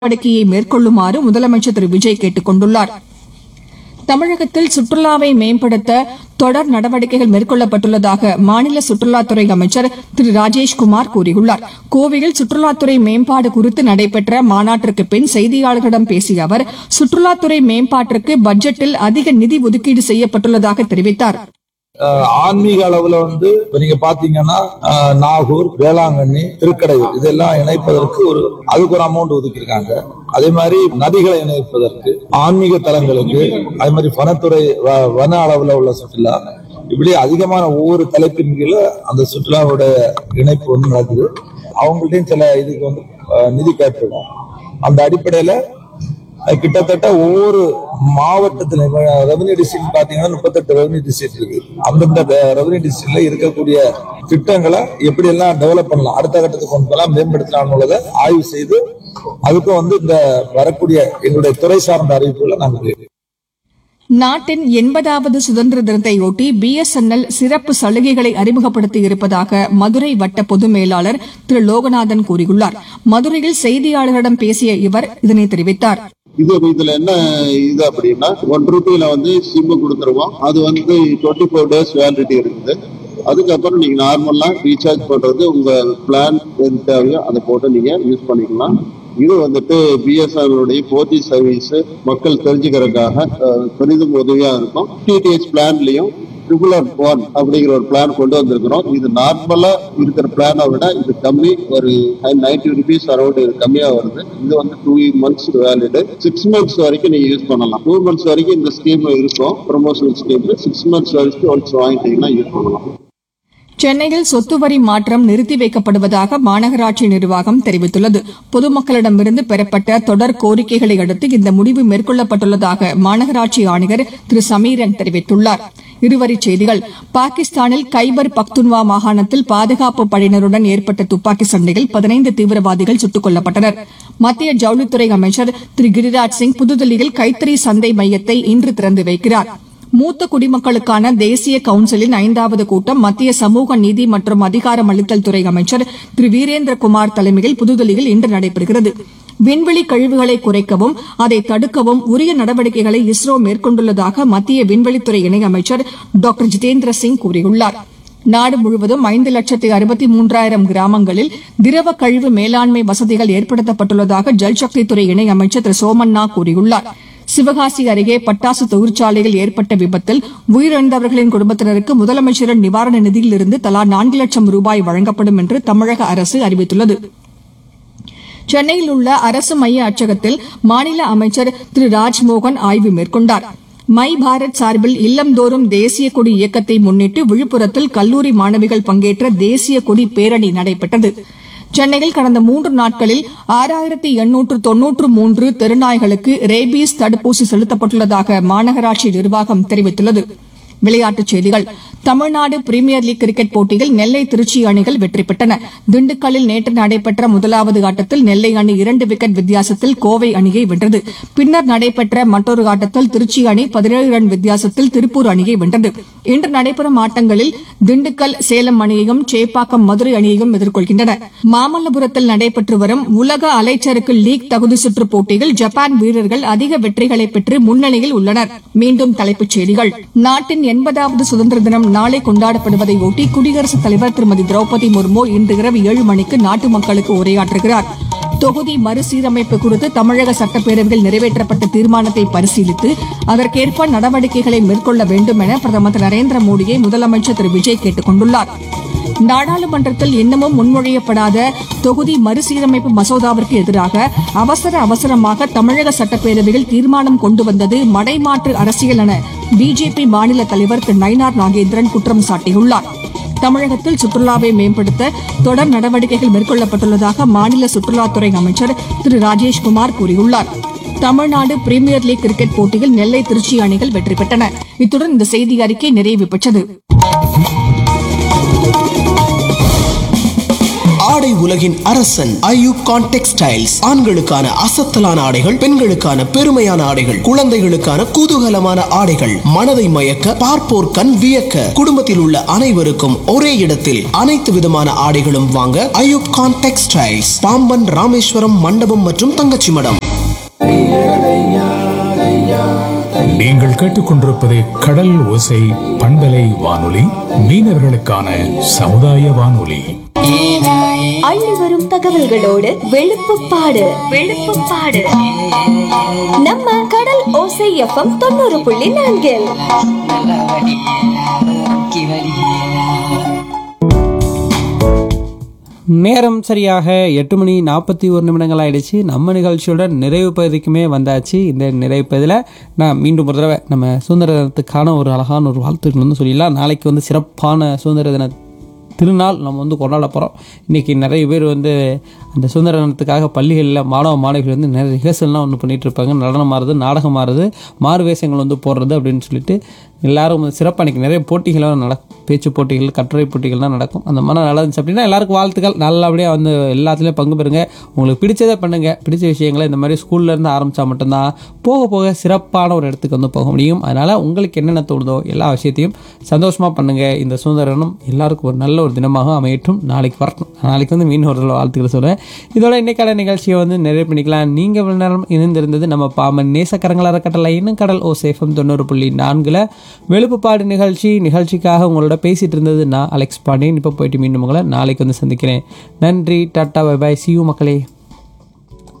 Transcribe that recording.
நடவடிக்கையை மேற்கொள்ளுமாறு முதலமைச்சர் திரு விஜய் கேட்டுக் கொண்டுள்ளார் தமிழகத்தில் சுற்றுலாவை மேம்படுத்த தொடர் நடவடிக்கைகள் மேற்கொள்ளப்பட்டுள்ளதாக மாநில சுற்றுலாத்துறை அமைச்சர் திரு ராஜேஷ்குமார் கூறியுள்ளார் கோவையில் சுற்றுலாத்துறை மேம்பாடு குறித்து நடைபெற்ற மாநாட்டிற்கு பின் செய்தியாளர்களிடம் பேசிய அவர் சுற்றுலாத்துறை மேம்பாட்டிற்கு பட்ஜெட்டில் அதிக நிதி ஒதுக்கீடு செய்யப்பட்டுள்ளதாக தெரிவித்தார் அஹ் ஆன்மீக அளவுல வந்து இப்ப நீங்க பாத்தீங்கன்னா அஹ் நாகூர் வேளாங்கண்ணி திருக்கடையூர் இதெல்லாம் இணைப்பதற்கு ஒரு அதுக்கு ஒரு அமௌண்ட் ஒதுக்கியிருக்காங்க அதே மாதிரி நதிகளை இணைப்பதற்கு ஆன்மீக தலங்களுக்கு அதே மாதிரி வனத்துறை வ- வன அளவுல உள்ள சுற்றுலா இப்படி அதிகமான ஒவ்வொரு தலைப்பின் கீழே அந்த சுற்றுலாவோட இணைப்பு வந்து நடக்குது அவங்கள்ட்டையும் சில இதுக்கு வந்து அஹ், நிதி கேட்டிருக்கோம் அந்த அடிப்படையில அது கிட்டத்தட்ட ஒவ்வொரு மாவட்டத்துல ரெவன்யூ டிஸ்ட்ரிக்ட் பாத்தீங்கன்னா முப்பத்தெட்டு ரெவன்யூ டிஸ்ட்ரிக்ட் இருக்கு அந்தந்த ரெவன்யூ டிஸ்ட்ரிக்ட்ல இருக்கக்கூடிய திட்டங்களை எப்படி எல்லாம் டெவலப் பண்ணலாம் அடுத்த கட்டத்துக்கு கொண்டு போகலாம் மேம்படுத்தலாம் உள்ளதை ஆய்வு செய்து அதுக்கும் வந்து இந்த வரக்கூடிய எங்களுடைய துறை சார்ந்த அறிவிப்புகளை நாங்கள் வெளியிடுவோம். நாட்டின் எண்பதாவது சுதந்திர தினத்தையொட்டி பிஎஸ்என்எல் சிறப்பு சலுகைகளை அறிமுகப்படுத்தி இருப்பதாக மதுரை வட்ட பொது மேலாளர் திரு லோகநாதன் கூறியுள்ளார் மதுரையில் செய்தியாளர்களிடம் பேசிய இவர் இதனை தெரிவித்தார் இது இதுல என்ன இது அப்படின்னா ஒன் ருபியில வந்து சிம் கொடுத்துருவோம் அது வந்து டுவெண்ட்டி ஃபோர் டேஸ் வேலிடிட்டி இருக்குது அதுக்கப்புறம் நீங்க நார்மலா ரீசார்ஜ் பண்றது உங்க பிளான் எது தேவையோ அதை போட்டு நீங்க யூஸ் பண்ணிக்கலாம் இது வந்துட்டு பிஎஸ்என்எல் ஃபோர் ஜி சர்வீஸ் மக்கள் தெரிஞ்சுக்கிறதுக்காக அஹ், பெரிதும் உதவியா இருக்கும் டிடிஹெச் பிளான்லயும் ட்ரிபிள் ஆர் ஒன் அப்படிங்கிற ஒரு பிளான் கொண்டு வந்திருக்கிறோம் இது நார்மலா இருக்கிற பிளானை விட இது கம்மி ஒரு நைன்டி ருபீஸ் அரௌண்ட் இது கம்மியா வருது இது வந்து two months valid six months வரைக்கும் நீங்க யூஸ் பண்ணலாம் டூ மந்த்ஸ் வரைக்கும் இந்த ஸ்கீம் இருக்கும் ப்ரொமோஷனல் ஸ்கீம் சிக்ஸ் மந்த்ஸ் வரைக்கும் ஒன்ஸ் வாங்கிட்டீங்கன்னா யூஸ் பண்ணலாம் சென்னையில் சொத்து வரி மாற்றம் நிறுத்தி வைக்கப்படுவதாக மாநகராட்சி நிர்வாகம் தெரிவித்துள்ளது பொதுமக்களிடமிருந்து பெறப்பட்ட தொடர் கோரிக்கைகளை அடுத்து இந்த முடிவு மேற்கொள்ளப்பட்டுள்ளதாக மாநகராட்சி ஆணையர் திரு சமீரன் தெரிவித்துள்ளார் இருவரிச் செய்திகள் பாகிஸ்தானில் கைபர் பக்துன்வா மாகாணத்தில் பாதுகாப்பு படையினருடன் ஏற்பட்ட துப்பாக்கி சண்டையில் பதினைந்து தீவிரவாதிகள் சுட்டுக் கொல்லப்பட்டனர் மத்திய ஜவுளித்துறை அமைச்சர் திரு கிரிராஜ் சிங் புதுதில்லியில் கைத்தறி சந்தை மையத்தை இன்று திறந்து வைக்கிறார் மூத்த குடிமக்களுக்கான தேசிய கவுன்சிலின் ஐந்தாவது கூட்டம் மத்திய சமூக நீதி மற்றும் அதிகாரமளித்தல் துறை அமைச்சர் திரு வீரேந்திரகுமார் தலைமையில் புதுதில்லியில் இன்று நடைபெறுகிறது விண்வெளி கழிவுகளை குறைக்கவும் அதை தடுக்கவும் உரிய நடவடிக்கைகளை இஸ்ரோ மேற்கொண்டுள்ளதாக மத்திய விண்வெளித்துறை இணையமைச்சர் டாக்டர் ஜிதேந்திர சிங் கூறியுள்ளார் நாடு முழுவதும் ஐந்து லட்சத்து அறுபத்தி மூன்றாயிரம் கிராமங்களில் திரவ கழிவு மேலாண்மை வசதிகள் ஏற்படுத்தப்பட்டுள்ளதாக ஜல்சக்தித்துறை இணையமைச்சர் திரு சோமண்ணா கூறியுள்ளார் சிவகாசி அருகே பட்டாசு தொழிற்சாலையில் ஏற்பட்ட விபத்தில் உயிரிழந்தவர்களின் குடும்பத்தினருக்கு முதலமைச்சரின் நிவாரண நிதியிலிருந்து தலா நான்கு லட்சம் ரூபாய் வழங்கப்படும் என்று தமிழக அரசு அறிவித்துள்ளது சென்னையில் உள்ள அரசு மைய அச்சகத்தில் மாநில அமைச்சர் திரு ராஜ்மோகன் ஆய்வு மேற்கொண்டார் மை பாரத் சார்பில் இல்லந்தோறும் தேசிய கொடி இயக்கத்தை முன்னிட்டு விழுப்புரத்தில் கல்லூரி மாணவிகள் பங்கேற்ற தேசிய கொடி பேரணி நடைபெற்றது சென்னையில் கடந்த மூன்று நாட்களில் ஆறாயிரத்தி எண்ணூற்று தொன்னூற்று மூன்று தெருநாய்களுக்கு ரேபீஸ் தடுப்பூசி செலுத்தப்பட்டுள்ளதாக மாநகராட்சி நிர்வாகம் தெரிவித்துள்ளது விளையாட்டுச் செய்திகள் தமிழ்நாடு பிரீமியர் லீக் கிரிக்கெட் போட்டியில் நெல்லை திருச்சி அணிகள் வெற்றி பெற்றன திண்டுக்கல்லில் நேற்று நடைபெற்ற முதலாவது ஆட்டத்தில் நெல்லை அணி இரண்டு விக்கெட் வித்தியாசத்தில் கோவை அணியை வென்றது பின்னர் நடைபெற்ற மற்றொரு ஆட்டத்தில் திருச்சி அணி பதினேழு ரன் வித்தியாசத்தில் திருப்பூர் அணியை வென்றது இன்று நடைபெறும் ஆட்டங்களில் திண்டுக்கல் சேலம் அணியையும் சேப்பாக்கம் மதுரை அணியையும் எதிர்கொள்கின்றன மாமல்லபுரத்தில் நடைபெற்று வரும் உலக அலைச்சறுக்கு லீக் தகுதி சுற்று போட்டியில் ஜப்பான் வீரர்கள் அதிக வெற்றிகளை பெற்று முன்னணியில் உள்ளனர் மீண்டும் தலைப்புச் செய்திகள் நாட்டின் எண்பதாவது சுதந்திர தினம் நாளை கொண்டாடப்படுவதையொட்டி குடியரசுத் தலைவர் திருமதி திரௌபதி முர்மு இன்று இரவு ஏழு மணிக்கு நாட்டு மக்களுக்கு உரையாற்றுகிறார் தொகுதி மறுசீரமைப்பு குறித்து தமிழக சட்டப்பேரவையில் நிறைவேற்றப்பட்ட தீர்மானத்தை பரிசீலித்து அதற்கேற்ப நடவடிக்கைகளை மேற்கொள்ள வேண்டும் என பிரதமர் திரு நரேந்திர மோடியை முதலமைச்சர் திரு விஜய் கேட்டுக் கொண்டுள்ளார் நாடாளுமன்றத்தில் இன்னமும் முன்மொழியப்படாத தொகுதி மறுசீரமைப்பு மசோதாவிற்கு எதிராக அவசர அவசரமாக தமிழக சட்டப்பேரவையில் தீர்மானம் கொண்டு வந்தது மடைமாற்று அரசியல் என பிஜேபி மாநில தலைவர் திரு நயினார் நாகேந்திரன் குற்றம் சாட்டியுள்ளார் தமிழகத்தில் சுற்றுலாவை மேம்படுத்த தொடர் நடவடிக்கைகள் மேற்கொள்ளப்பட்டுள்ளதாக மாநில சுற்றுலாத்துறை அமைச்சர் திரு ராஜேஷ்குமார் கூறியுள்ளார் தமிழ்நாடு பிரீமியர் லீக் கிரிக்கெட் போட்டியில் நெல்லை திருச்சி அணிகள் வெற்றி பெற்றன இத்துடன் இந்த செய்தி அறிக்கை நிறைவு பெற்றது ஆடை உலகின் அரசன் ஐயூப் கான் டெக்ஸ்டைல்ஸ் ஆண்களுக்கான அசத்தலான ஆடைகள் பெண்களுக்கான பெருமையான ஆடைகள் குழந்தைகளுக்கான குதூகலமான ஆடைகள் மனதை மயக்க பார்ப்போர் கண் வியக்க குடும்பத்தில் உள்ள அனைவருக்கும் ஒரே இடத்தில் அனைத்து விதமான ஆடைகளும் வாங்க ஐயூப் கான் டெக்ஸ்டைல்ஸ் பாம்பன் ராமேஸ்வரம் மண்டபம் மற்றும் தங்கச்சி மடம் நீங்கள் கேட்டுக்கொண்டிருப்பது கடல் ஓசை பண்பலை வானொலி மீனவர்களுக்கான சமுதாய வானொலி அள்ளி வரும் தகவல்களோடு வெளுப்புப்பாடு வெளுப்புப்பாடு நம்ம கடல் ஓசை எஃப்எம் தொண்ணூறு புள்ளி நான்கில் நேரம் சரியாக எட்டு மணி நாற்பத்தி ஒரு நிமிடங்கள் ஆயிடுச்சு நம்ம நிகழ்ச்சியோட நிறைவு பகுதிக்குமே வந்தாச்சு இந்த நிறைவு பகுதியில் நான் மீண்டும் ஒரு தடவை நம்ம சுதந்திர தினத்துக்கான ஒரு அழகான ஒரு வாழ்த்துக்கள் வந்து சொல்லிடலாம் நாளைக்கு வந்து சிறப்பான சுதந்திர தின திருநாள் நம்ம வந்து கொண்டாட போகிறோம் இன்றைக்கி நிறைய பேர் வந்து அந்த சுதந்திர தினத்துக்காக பள்ளிகளில் மாணவ மாணவிகள் வந்து நிறைய ரிஹர்சல்லாம் ஒன்று பண்ணிகிட்டு இருப்பாங்க நடனம் ஆடுறது நாடகம் ஆடுறது மாறு வேஷங்கள் வந்து போடுறது அப்படின்னு சொல்லிட்டு எல்லாரும் வந்து சிறப்பாக இன்றைக்கி நிறைய போட்டிகள்லாம் நடக்கும் பேச்சு போட்டிகள் கட்டுரை போட்டிகள்லாம் நடக்கும் அந்த மாதிரி நல்லா இருந்துச்சு அப்படின்னா எல்லாருக்கும் வாழ்த்துக்கள் நல்லபடியாக வந்து எல்லாத்துலேயும் பங்கு பெறுங்க உங்களுக்கு பிடிச்சதை பண்ணுங்கள் பிடிச்ச விஷயங்களை இந்த மாதிரி ஸ்கூல்ல இருந்து ஆரம்பித்தா மட்டும்தான் போக போக சிறப்பான ஒரு இடத்துக்கு வந்து போக முடியும் அதனால் உங்களுக்கு என்னென்ன தோணுதோ எல்லா விஷயத்தையும் சந்தோஷமாக பண்ணுங்கள் இந்த சுதந்திரம் எல்லாருக்கும் ஒரு நல்ல ஒரு தினமாக அமையட்டும் நாளைக்கு வரட்டும் நாளைக்கு வந்து மீன் ஒரு வாழ்த்துக்களை சொல்கிறேன் இதோட இன்னைக்கான நிகழ்ச்சியை வந்து நிறைவு பண்ணிக்கலாம் நீங்கள் இவ்வளவு நேரம் இணைந்திருந்தது நம்ம பாமன் நேசக்கரங்கள் அறக்கட்டளை இன்னும் கடல் ஓ சேஃபம் தொண்ணூறு புள்ளி நான்கில் வெளுப்புப்பாடு நிகழ்ச்சி நிகழ்ச்சிக்காக உங்களோட பேசிட்டு இருந்தது நான் அலெக்ஸ் பாண்டியன் இப்போ போயிட்டு மீண்டும் உங்களை நாளைக்கு வந்து சந்திக்கிறேன் நன்றி டாட்டா பை பாய் சியூ மக்களே